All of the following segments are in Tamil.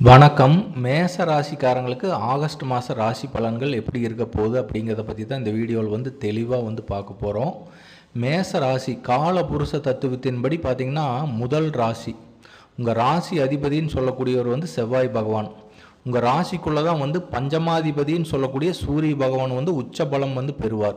வணக்கம் மேச ராசிக்காரங்களுக்கு ஆகஸ்ட் மாத ராசி பலன்கள் எப்படி இருக்க போகுது அப்படிங்கிறத பற்றி தான் இந்த வீடியோவில் வந்து தெளிவாக வந்து பார்க்க போகிறோம் மேச ராசி கால புருஷ தத்துவத்தின்படி பார்த்திங்கன்னா முதல் ராசி உங்கள் ராசி அதிபதின்னு சொல்லக்கூடியவர் வந்து செவ்வாய் பகவான் உங்கள் ராசிக்குள்ளே தான் வந்து பஞ்சமாதிபதின்னு சொல்லக்கூடிய சூரிய பகவான் வந்து உச்ச பலம் வந்து பெறுவார்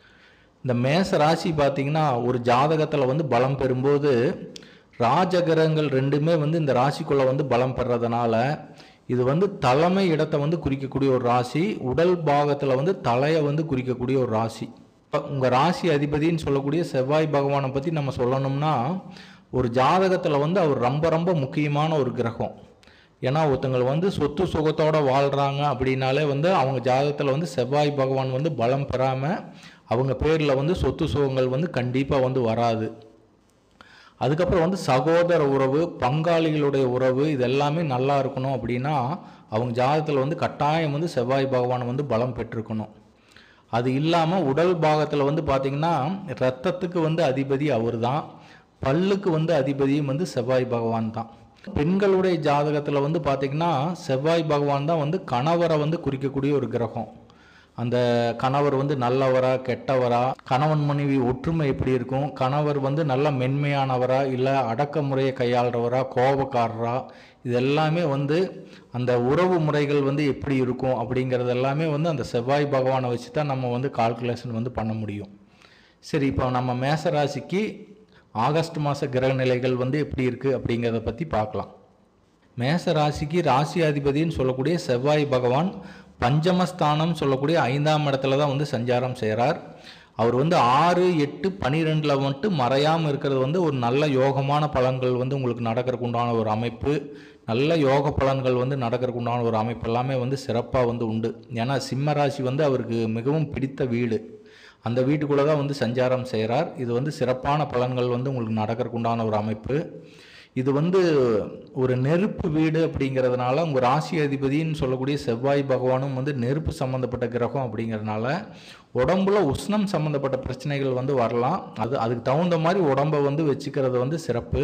இந்த மேச ராசி பார்த்தீங்கன்னா ஒரு ஜாதகத்தில் வந்து பலம் பெறும்போது ராஜகிரகங்கள் ரெண்டுமே வந்து இந்த ராசிக்குள்ளே வந்து பலம் பெறதுனால இது வந்து தலைமை இடத்தை வந்து குறிக்கக்கூடிய ஒரு ராசி உடல் பாகத்தில் வந்து தலையை வந்து குறிக்கக்கூடிய ஒரு ராசி உங்கள் ராசி அதிபதின்னு சொல்லக்கூடிய செவ்வாய் பகவானை பற்றி நம்ம சொல்லணும்னா ஒரு ஜாதகத்தில் வந்து அவர் ரொம்ப ரொம்ப முக்கியமான ஒரு கிரகம் ஏன்னா ஒருத்தங்க வந்து சொத்து சுகத்தோடு வாழ்கிறாங்க அப்படின்னாலே வந்து அவங்க ஜாதகத்தில் வந்து செவ்வாய் பகவான் வந்து பலம் பெறாமல் அவங்க பேரில் வந்து சொத்து சுகங்கள் வந்து கண்டிப்பாக வந்து வராது அதுக்கப்புறம் வந்து சகோதர உறவு பங்காளிகளுடைய உறவு இது எல்லாமே நல்லா இருக்கணும் அப்படின்னா அவங்க ஜாதகத்தில் வந்து கட்டாயம் வந்து செவ்வாய் பகவான் வந்து பலம் பெற்றிருக்கணும் அது இல்லாமல் உடல் பாகத்தில் வந்து பார்த்திங்கன்னா ரத்தத்துக்கு வந்து அதிபதி அவர் தான் பல்லுக்கு வந்து அதிபதியும் வந்து செவ்வாய் பகவான் தான் பெண்களுடைய ஜாதகத்தில் வந்து பார்த்திங்கன்னா செவ்வாய் பகவான் தான் வந்து கணவரை வந்து குறிக்கக்கூடிய ஒரு கிரகம் அந்த கணவர் வந்து நல்லவரா கெட்டவரா கணவன் மனைவி ஒற்றுமை எப்படி இருக்கும் கணவர் வந்து நல்ல மென்மையானவரா இல்லை அடக்குமுறையை கையாளுறவரா கோபக்காரரா இது எல்லாமே வந்து அந்த உறவு முறைகள் வந்து எப்படி இருக்கும் அப்படிங்கிறது எல்லாமே வந்து அந்த செவ்வாய் பகவானை வச்சு தான் நம்ம வந்து கால்குலேஷன் வந்து பண்ண முடியும் சரி இப்போ நம்ம மேச ராசிக்கு ஆகஸ்ட் மாத கிரக நிலைகள் வந்து எப்படி இருக்குது அப்படிங்கிறத பற்றி பார்க்கலாம் மேச ராசிக்கு ராசி அதிபதின்னு சொல்லக்கூடிய செவ்வாய் பகவான் பஞ்சமஸ்தானம் சொல்லக்கூடிய ஐந்தாம் இடத்துல தான் வந்து சஞ்சாரம் செய்கிறார் அவர் வந்து ஆறு எட்டு பனிரெண்டில் மட்டும் மறையாமல் இருக்கிறது வந்து ஒரு நல்ல யோகமான பலன்கள் வந்து உங்களுக்கு நடக்கிறதுக்கு உண்டான ஒரு அமைப்பு நல்ல யோக பலன்கள் வந்து நடக்கிறதுக்கு உண்டான ஒரு அமைப்பு எல்லாமே வந்து சிறப்பாக வந்து உண்டு ஏன்னா சிம்ம ராசி வந்து அவருக்கு மிகவும் பிடித்த வீடு அந்த வீட்டுக்குள்ளே தான் வந்து சஞ்சாரம் செய்கிறார் இது வந்து சிறப்பான பலன்கள் வந்து உங்களுக்கு நடக்கிறதுக்கு உண்டான ஒரு அமைப்பு இது வந்து ஒரு நெருப்பு வீடு அப்படிங்கிறதுனால உங்கள் ராசி அதிபதின்னு சொல்லக்கூடிய செவ்வாய் பகவானும் வந்து நெருப்பு சம்மந்தப்பட்ட கிரகம் அப்படிங்கிறதுனால உடம்புல உஷ்ணம் சம்மந்தப்பட்ட பிரச்சனைகள் வந்து வரலாம் அது அதுக்கு தகுந்த மாதிரி உடம்பை வந்து வச்சுக்கிறது வந்து சிறப்பு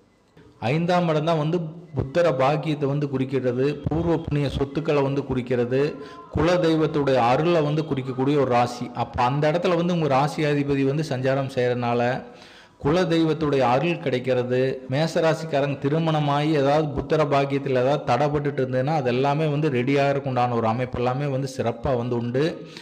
ஐந்தாம் இடம் தான் வந்து புத்தர பாக்கியத்தை வந்து குறிக்கிறது பூர்வ புண்ணிய சொத்துக்களை வந்து குறிக்கிறது குல தெய்வத்துடைய அருளை வந்து குறிக்கக்கூடிய ஒரு ராசி அப்போ அந்த இடத்துல வந்து உங்கள் ராசி அதிபதி வந்து சஞ்சாரம் செய்கிறதுனால குல தெய்வத்துடைய அருள் கிடைக்கிறது மேசராசிக்காரங்க திருமணமாகி ஏதாவது புத்தர பாக்கியத்தில் ஏதாவது தடைப்பட்டுட்டு இருந்ததுன்னா அது எல்லாமே வந்து ரெடியாக உண்டான ஒரு அமைப்பு எல்லாமே வந்து சிறப்பாக வந்து உண்டு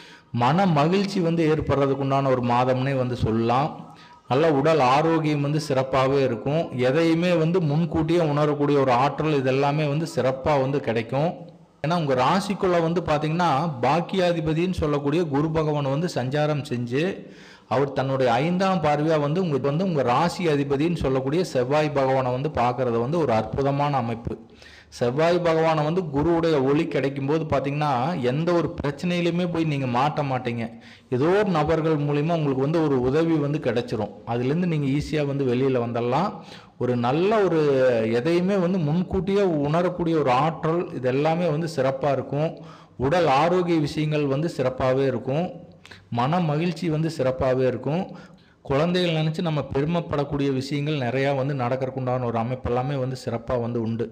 மன மகிழ்ச்சி வந்து ஏற்படுறதுக்கு உண்டான ஒரு மாதம்னே வந்து சொல்லலாம் நல்ல உடல் ஆரோக்கியம் வந்து சிறப்பாகவே இருக்கும் எதையுமே வந்து முன்கூட்டியே உணரக்கூடிய ஒரு ஆற்றல் இதெல்லாமே வந்து சிறப்பாக வந்து கிடைக்கும் ஏன்னா உங்கள் ராசிக்குள்ளே வந்து பார்த்தீங்கன்னா பாக்கியாதிபதின்னு சொல்லக்கூடிய குரு பகவான் வந்து சஞ்சாரம் செஞ்சு அவர் தன்னுடைய ஐந்தாம் பார்வையாக வந்து உங்களுக்கு வந்து உங்கள் ராசி அதிபதின்னு சொல்லக்கூடிய செவ்வாய் பகவானை வந்து பார்க்குறது வந்து ஒரு அற்புதமான அமைப்பு செவ்வாய் பகவானை வந்து குருவுடைய ஒளி கிடைக்கும் போது பார்த்தீங்கன்னா எந்த ஒரு பிரச்சனையிலுமே போய் நீங்கள் மாட்ட மாட்டீங்க ஏதோ ஒரு நபர்கள் மூலிமா உங்களுக்கு வந்து ஒரு உதவி வந்து கிடைச்சிரும் அதுலேருந்து நீங்கள் ஈஸியாக வந்து வெளியில் வந்துடலாம் ஒரு நல்ல ஒரு எதையுமே வந்து முன்கூட்டியே உணரக்கூடிய ஒரு ஆற்றல் இது எல்லாமே வந்து சிறப்பாக இருக்கும் உடல் ஆரோக்கிய விஷயங்கள் வந்து சிறப்பாகவே இருக்கும் மன மகிழ்ச்சி வந்து சிறப்பாகவே இருக்கும் குழந்தைகள் நினச்சி நம்ம பெருமைப்படக்கூடிய விஷயங்கள் நிறையா வந்து நடக்கிறதுக்குண்டான ஒரு அமைப்பு எல்லாமே வந்து சிறப்பாக வந்து உண்டு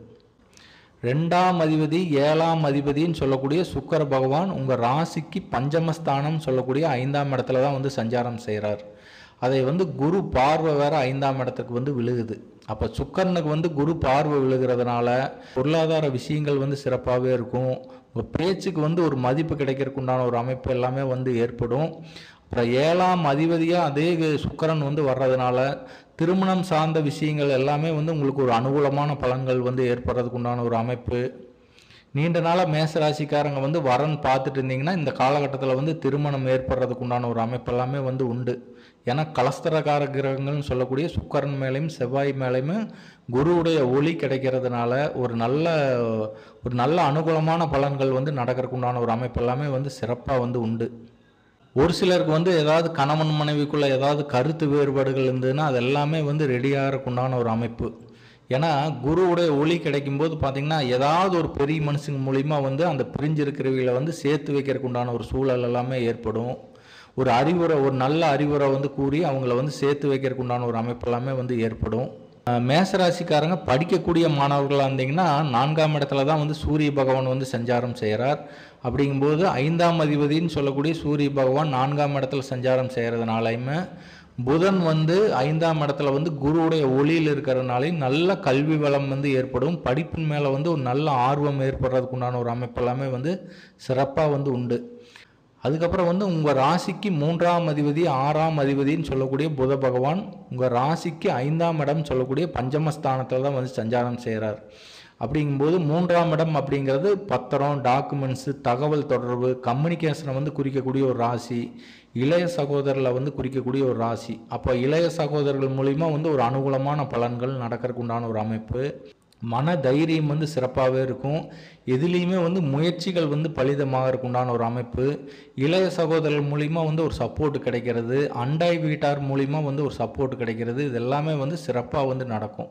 ரெண்டாம் அதிபதி ஏழாம் அதிபதின்னு சொல்லக்கூடிய சுக்கர பகவான் உங்கள் ராசிக்கு பஞ்சமஸ்தானம் சொல்லக்கூடிய ஐந்தாம் இடத்துல தான் வந்து சஞ்சாரம் செய்கிறார் அதை வந்து குரு பார்வை வேற ஐந்தாம் இடத்துக்கு வந்து விழுகுது அப்போ சுக்கரனுக்கு வந்து குரு பார்வை விழுகிறதுனால பொருளாதார விஷயங்கள் வந்து சிறப்பாகவே இருக்கும் உங்கள் பேச்சுக்கு வந்து ஒரு மதிப்பு கிடைக்கிறதுக்கு உண்டான ஒரு அமைப்பு எல்லாமே வந்து ஏற்படும் அப்புறம் ஏழாம் அதிபதியாக அதே சுக்கரன் வந்து வர்றதுனால திருமணம் சார்ந்த விஷயங்கள் எல்லாமே வந்து உங்களுக்கு ஒரு அனுகூலமான பலன்கள் வந்து ஏற்படுறதுக்கு உண்டான ஒரு அமைப்பு நீண்ட நாளாக மேசராசிக்காரங்க வந்து வரன் பார்த்துட்டு இருந்தீங்கன்னா இந்த காலகட்டத்தில் வந்து திருமணம் ஏற்படுறதுக்கு உண்டான ஒரு அமைப்பு எல்லாமே வந்து உண்டு ஏன்னா கலஸ்தரகார கிரகங்கள்னு சொல்லக்கூடிய சுக்கரன் மேலேயும் செவ்வாய் மேலேயுமே குருவுடைய ஒளி கிடைக்கிறதுனால ஒரு நல்ல ஒரு நல்ல அனுகூலமான பலன்கள் வந்து நடக்கிறதுக்கு உண்டான ஒரு அமைப்பு எல்லாமே வந்து சிறப்பாக வந்து உண்டு ஒரு சிலருக்கு வந்து ஏதாவது கணவன் மனைவிக்குள்ளே ஏதாவது கருத்து வேறுபாடுகள் இருந்ததுன்னா அது எல்லாமே வந்து ரெடியாகிறதுக்கு உண்டான ஒரு அமைப்பு ஏன்னா குருவுடைய ஒளி கிடைக்கும்போது பார்த்தீங்கன்னா ஏதாவது ஒரு பெரிய மனுஷங்க மூலிமா வந்து அந்த பிரிஞ்சிருக்கிறவங்களை வந்து சேர்த்து வைக்கிறதுக்கு உண்டான ஒரு சூழல் எல்லாமே ஏற்படும் ஒரு அறிவுரை ஒரு நல்ல அறிவுரை வந்து கூறி அவங்கள வந்து சேர்த்து வைக்கிறதுக்கு உண்டான ஒரு அமைப்பு எல்லாமே வந்து ஏற்படும் அஹ் மேசராசிக்காரங்க படிக்கக்கூடிய மாணவர்களாக இருந்தீங்கன்னா நான்காம் இடத்துல தான் வந்து சூரிய பகவான் வந்து சஞ்சாரம் செய்கிறார் அப்படிங்கும்போது ஐந்தாம் அதிபதின்னு சொல்லக்கூடிய சூரிய பகவான் நான்காம் இடத்துல சஞ்சாரம் செய்கிறதுனாலையுமே புதன் வந்து ஐந்தாம் இடத்துல வந்து குருவுடைய ஒளியில் இருக்கிறதுனாலையும் நல்ல கல்வி வளம் வந்து ஏற்படும் படிப்பின் மேலே வந்து ஒரு நல்ல ஆர்வம் ஏற்படுறதுக்கு உண்டான ஒரு அமைப்பு எல்லாமே வந்து சிறப்பாக வந்து உண்டு அதுக்கப்புறம் வந்து உங்கள் ராசிக்கு மூன்றாம் அதிபதி ஆறாம் அதிபதின்னு சொல்லக்கூடிய புத பகவான் உங்கள் ராசிக்கு ஐந்தாம் இடம் சொல்லக்கூடிய பஞ்சமஸ்தானத்தில் தான் வந்து சஞ்சாரம் செய்கிறார் அப்படிங்கும்போது மூன்றாம் இடம் அப்படிங்கிறது பத்திரம் டாக்குமெண்ட்ஸு தகவல் தொடர்பு கம்யூனிகேஷனை வந்து குறிக்கக்கூடிய ஒரு ராசி இளைய சகோதரில் வந்து குறிக்கக்கூடிய ஒரு ராசி அப்போ இளைய சகோதரர்கள் மூலிமா வந்து ஒரு அனுகூலமான பலன்கள் நடக்கிறதுக்கு உண்டான ஒரு அமைப்பு மன தைரியம் வந்து சிறப்பாகவே இருக்கும் எதுலேயுமே வந்து முயற்சிகள் வந்து பலிதமாகறதுக்கு உண்டான ஒரு அமைப்பு இளைய சகோதரர் மூலிமா வந்து ஒரு சப்போர்ட் கிடைக்கிறது அண்டாய் வீட்டார் மூலிமா வந்து ஒரு சப்போர்ட் கிடைக்கிறது இது எல்லாமே வந்து சிறப்பாக வந்து நடக்கும்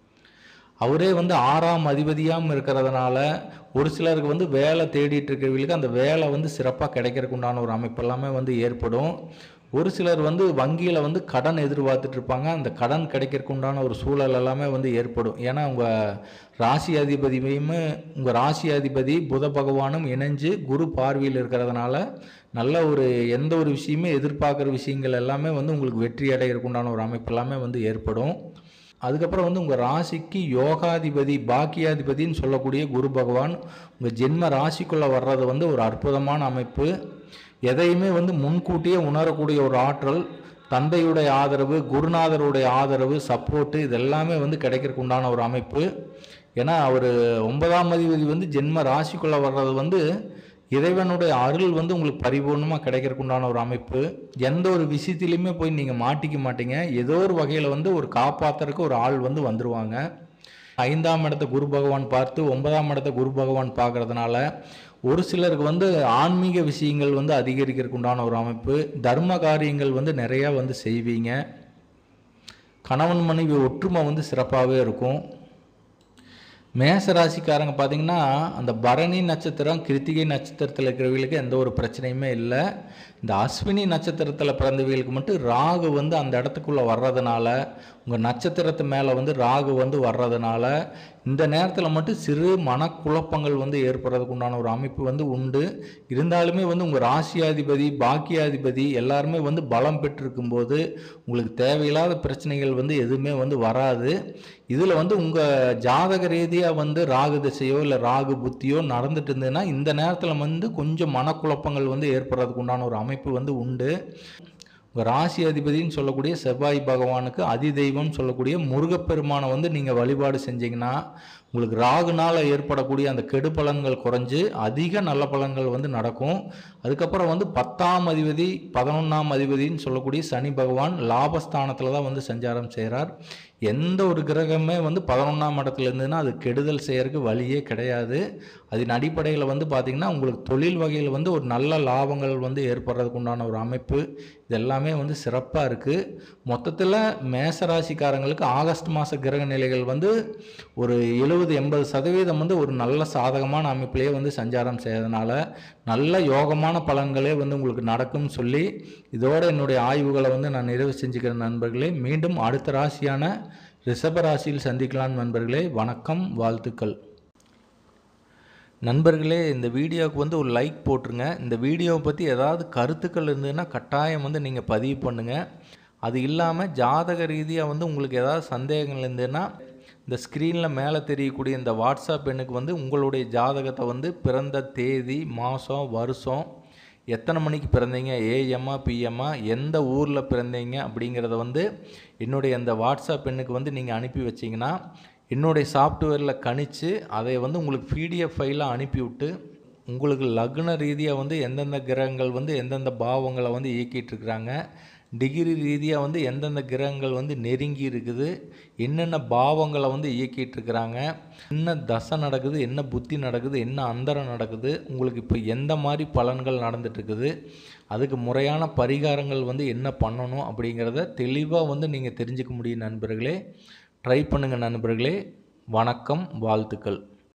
அவரே வந்து ஆறாம் அதிபதியாகவும் இருக்கிறதுனால ஒரு சிலருக்கு வந்து வேலை தேடிட்டு இருக்கிறவங்களுக்கு அந்த வேலை வந்து சிறப்பாக கிடைக்கிறதுக்கு உண்டான ஒரு அமைப்பு எல்லாமே வந்து ஏற்படும் ஒரு சிலர் வந்து வங்கியில் வந்து கடன் எதிர்பார்த்துட்டு இருப்பாங்க அந்த கடன் கிடைக்கிறதுக்கு உண்டான ஒரு சூழல் எல்லாமே வந்து ஏற்படும் ஏன்னா உங்கள் ராசி அதிபதியுமே உங்கள் ராசி அதிபதி புத பகவானும் இணைஞ்சு குரு பார்வையில் இருக்கிறதுனால நல்ல ஒரு எந்த ஒரு விஷயமே எதிர்பார்க்குற விஷயங்கள் எல்லாமே வந்து உங்களுக்கு வெற்றி அடைகிறதுக்கு உண்டான ஒரு அமைப்பு எல்லாமே வந்து ஏற்படும் அதுக்கப்புறம் வந்து உங்கள் ராசிக்கு யோகாதிபதி பாக்கியாதிபதின்னு சொல்லக்கூடிய குரு பகவான் உங்கள் ஜென்ம ராசிக்குள்ளே வர்றது வந்து ஒரு அற்புதமான அமைப்பு எதையுமே வந்து முன்கூட்டியே உணரக்கூடிய ஒரு ஆற்றல் தந்தையுடைய ஆதரவு குருநாதருடைய ஆதரவு சப்போர்ட்டு இதெல்லாமே வந்து கிடைக்கிறதுக்கு உண்டான ஒரு அமைப்பு ஏன்னா அவர் ஒன்பதாம் அதிபதி வந்து ஜென்ம ராசிக்குள்ளே வர்றது வந்து இறைவனுடைய அருள் வந்து உங்களுக்கு பரிபூர்ணமாக கிடைக்கிறதுக்கு உண்டான ஒரு அமைப்பு எந்த ஒரு விஷயத்திலையுமே போய் நீங்கள் மாட்டிக்க மாட்டீங்க ஏதோ ஒரு வகையில் வந்து ஒரு காப்பாற்றுறதுக்கு ஒரு ஆள் வந்து வந்துருவாங்க ஐந்தாம் இடத்த குரு பகவான் பார்த்து ஒன்பதாம் இடத்த குரு பகவான் பார்க்கறதுனால ஒரு சிலருக்கு வந்து ஆன்மீக விஷயங்கள் வந்து அதிகரிக்கிறதுக்கு உண்டான ஒரு அமைப்பு தர்ம காரியங்கள் வந்து நிறையா வந்து செய்வீங்க கணவன் மனைவி ஒற்றுமை வந்து சிறப்பாகவே இருக்கும் மேச ராசிக்காரங்க பார்த்தீங்கன்னா அந்த பரணி நட்சத்திரம் கிருத்திகை நட்சத்திரத்தில் இருக்கிறவங்களுக்கு எந்த ஒரு பிரச்சனையுமே இல்லை இந்த அஸ்வினி நட்சத்திரத்தில் பிறந்தவங்களுக்கு மட்டும் ராகு வந்து அந்த இடத்துக்குள்ளே வர்றதுனால உங்கள் நட்சத்திரத்து மேலே வந்து ராகு வந்து வர்றதுனால இந்த நேரத்தில் மட்டும் சிறு மனக்குழப்பங்கள் வந்து ஏற்படுறதுக்கு உண்டான ஒரு அமைப்பு வந்து உண்டு இருந்தாலுமே வந்து உங்கள் ராசியாதிபதி பாக்கியாதிபதி எல்லாருமே வந்து பலம் பெற்றிருக்கும்போது உங்களுக்கு தேவையில்லாத பிரச்சனைகள் வந்து எதுவுமே வந்து வராது இதில் வந்து உங்கள் ஜாதக ரீதியாக வந்து ராகு திசையோ இல்லை ராகு புத்தியோ நடந்துட்டு இருந்ததுன்னா இந்த நேரத்தில் வந்து கொஞ்சம் மனக்குழப்பங்கள் வந்து ஏற்படுறதுக்கு உண்டான ஒரு அமைப்பு வந்து உண்டு உங்கள் ராசி அதிபதின்னு சொல்லக்கூடிய செவ்வாய் பகவானுக்கு அதிதெய்வம் சொல்லக்கூடிய முருகப்பெருமானை வந்து நீங்கள் வழிபாடு செஞ்சீங்கன்னா உங்களுக்கு ராகுனால் ஏற்படக்கூடிய அந்த கெடு பலன்கள் குறைஞ்சு அதிக நல்ல பலன்கள் வந்து நடக்கும் அதுக்கப்புறம் வந்து பத்தாம் அதிபதி பதினொன்றாம் அதிபதின்னு சொல்லக்கூடிய சனி பகவான் லாபஸ்தானத்தில் தான் வந்து சஞ்சாரம் செய்கிறார் எந்த ஒரு கிரகமே வந்து பதினொன்றாம் இடத்துல இருந்ததுன்னா அது கெடுதல் செய்யறதுக்கு வழியே கிடையாது அதன் அடிப்படையில் வந்து பார்த்திங்கன்னா உங்களுக்கு தொழில் வகையில் வந்து ஒரு நல்ல லாபங்கள் வந்து ஏற்படுறதுக்கு உண்டான ஒரு அமைப்பு இது எல்லாமே வந்து சிறப்பாக இருக்குது மொத்தத்தில் மேசராசிக்காரங்களுக்கு ஆகஸ்ட் மாத கிரக நிலைகள் வந்து ஒரு எழுபது எண்பது சதவீதம் வந்து ஒரு நல்ல சாதகமான அமைப்பிலேயே வந்து சஞ்சாரம் செய்யறதுனால நல்ல யோகமான பலன்களே வந்து உங்களுக்கு நடக்கும்னு சொல்லி இதோட என்னுடைய ஆய்வுகளை வந்து நான் நிறைவு செஞ்சுக்கிற நண்பர்களே மீண்டும் அடுத்த ராசியான ரிஷப ராசியில் சந்திக்கலாம் நண்பர்களே வணக்கம் வாழ்த்துக்கள் நண்பர்களே இந்த வீடியோவுக்கு வந்து ஒரு லைக் போட்டுருங்க இந்த வீடியோவை பற்றி ஏதாவது கருத்துக்கள் இருந்ததுன்னா கட்டாயம் வந்து நீங்கள் பதிவு பண்ணுங்கள் அது இல்லாமல் ஜாதக ரீதியாக வந்து உங்களுக்கு ஏதாவது சந்தேகங்கள் இருந்ததுன்னா இந்த ஸ்க்ரீனில் மேலே தெரியக்கூடிய இந்த வாட்ஸ்அப் எண்ணுக்கு வந்து உங்களுடைய ஜாதகத்தை வந்து பிறந்த தேதி மாதம் வருஷம் எத்தனை மணிக்கு பிறந்தீங்க ஏஎம்மா பிஎம்மா எந்த ஊரில் பிறந்தீங்க அப்படிங்கிறத வந்து என்னுடைய அந்த வாட்ஸ்அப் எண்ணுக்கு வந்து நீங்கள் அனுப்பி வச்சிங்கன்னா என்னுடைய சாஃப்ட்வேரில் கணிச்சு அதை வந்து உங்களுக்கு பிடிஎஃப் ஃபைலாக அனுப்பிவிட்டு உங்களுக்கு லக்ன ரீதியாக வந்து எந்தெந்த கிரகங்கள் வந்து எந்தெந்த பாவங்களை வந்து இயக்கிட்டு இருக்கிறாங்க டிகிரி ரீதியாக வந்து எந்தெந்த கிரகங்கள் வந்து நெருங்கி இருக்குது என்னென்ன பாவங்களை வந்து இயக்கிட்டு இருக்கிறாங்க என்ன தசை நடக்குது என்ன புத்தி நடக்குது என்ன அந்தரம் நடக்குது உங்களுக்கு இப்போ எந்த மாதிரி பலன்கள் நடந்துட்டு இருக்குது அதுக்கு முறையான பரிகாரங்கள் வந்து என்ன பண்ணணும் அப்படிங்கிறத தெளிவாக வந்து நீங்கள் தெரிஞ்சுக்க முடியும் நண்பர்களே ட்ரை பண்ணுங்கள் நண்பர்களே வணக்கம் வாழ்த்துக்கள்